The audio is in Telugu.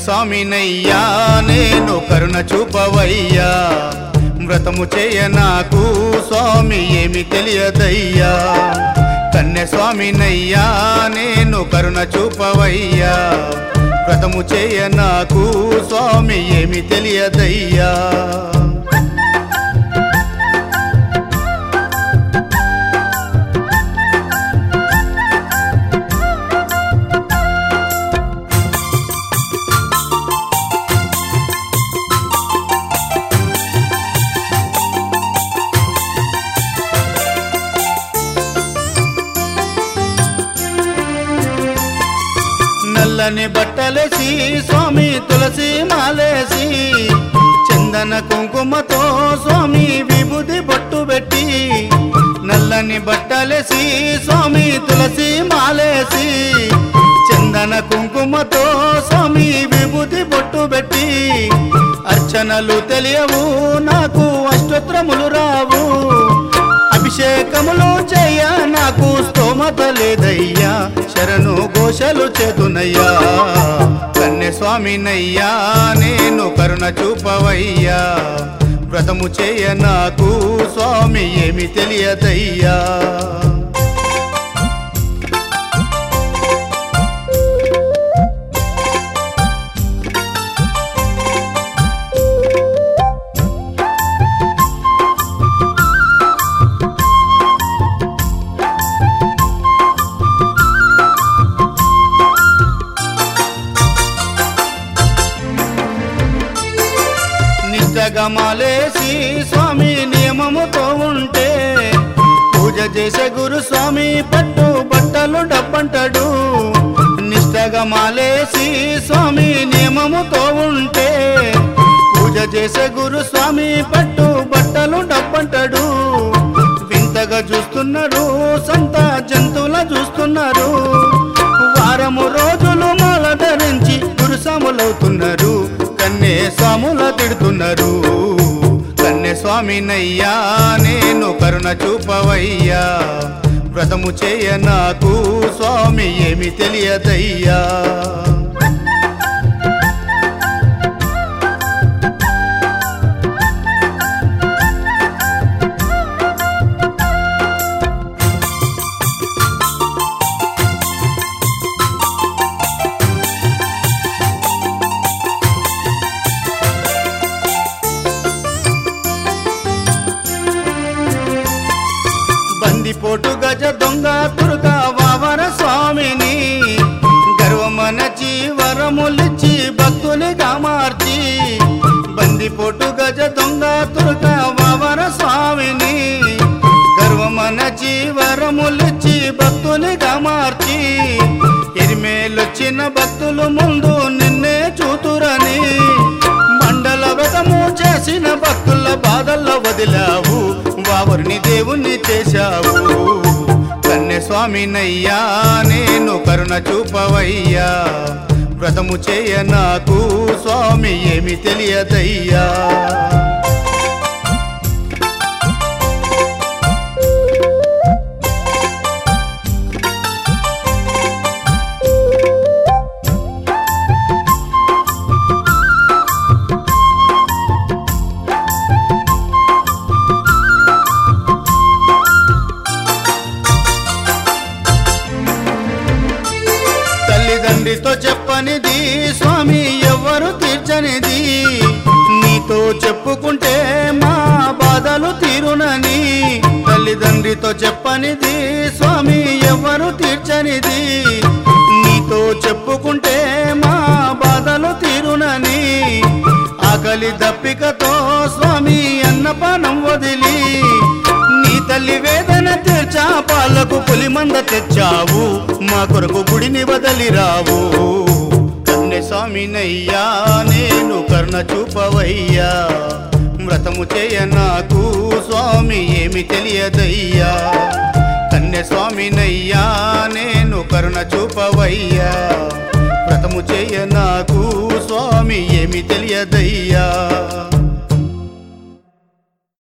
స్వామినయ్యా నేను కరుణ చూపవయ్యా వ్రతము చేయ నాకు స్వామి ఏమి తెలియదయ్యా కన్య స్వామినయ్యా నేను కరుణ చూపవయ్యా వ్రతము చేయ నాకు స్వామి ఏమి తెలియదయ్యా నల్లని బట్టలేసి స్వామి తులసి మాలేసి చందన కుంకుమతో స్వామి విభూది బొట్టు పెట్టి నల్లని బట్టలేసి స్వామి తులసి మాలేసి చందన కుంకుమతో స్వామి విభూతి బొట్టు పెట్టి అర్చనలు తెలియవు నాకు అష్టోత్రములు రావు అభిషేకములు చేయ నాకు స్తోమత లేదయ్యా శరణు ఘోషలు చేతునయ్యా కన్య స్వామినయ్యా నేను కరుణ చూపవయ్యా వ్రతము చేయ నాకు స్వామి ఏమి తెలియదయ్యా నిష్టగా మాలేసి స్వామి నియమముతో ఉంటే పూజ చేసే గురు స్వామి పట్టు బట్టలు డబ్బంటాడు నిష్టగా మాలేసి స్వామి నియమముతో ఉంటే పూజ చేసే గురు స్వామి పట్టు బట్టలు డబ్బంటాడు వింతగా చూస్తున్నారు సంత జంతువుల చూస్తున్నారు వారము రోజులు మాల ధరించి గురుసాములవుతున్నారు కన్నే స్వాముల తిడుతున్నారు కన్నె స్వామినయ్యా నేను కరుణ చూపవయ్యా వ్రతము చేయ నాకు స్వామి ఏమి తెలియదయ్యా బందిపోటు గజ దొంగ దుర్గ వావర స్వామిని గర్వమనచి వరములిచ్చి భక్తునిగా మార్చి బందిపోటు గజ దొంగ దుర్గ వావర స్వామిని గర్వమనచి వరములిచ్చి భక్తునిగా మార్చి ఎరిమేలొచ్చిన భక్తులు ముందు నిన్నే చూతురని మండల వ్రతము చేసిన భక్తుల బాధల్లో వదిలావు వావరిని దేవుణ్ణి చేశావు కన్య స్వామినయ్యా నేను కరుణ చూపవయ్యా వ్రతము చేయ నాకు స్వామి ఏమి తెలియదయ్యా తల్లిదండ్రితో చెప్పనిది స్వామి ఎవరు తీర్చనిది నీతో చెప్పుకుంటే మా బాధలు తీరునని తల్లిదండ్రితో చెప్పనిది స్వామి ఎవరు తీర్చనిది నీతో చెప్పుకుంటే మా బాధలు తీరునని ఆకలి దప్పికతో స్వామి అన్నపానం వదిలి నీ తల్లి వేదన తీర్చా పాలకు పులిమంద తెచ్చావు మా కొరకు గుడిని వదలి రావు కన్నె స్వామినయ్యా నేను కరుణ చూపవయ్యా వ్రతము చేయ నాకు స్వామి ఏమి తెలియదయ్యా కన్య స్వామినయ్యా నేను కరుణ చూపవయ్యా వ్రతము చేయ నాకు స్వామి ఏమి తెలియదయ్యా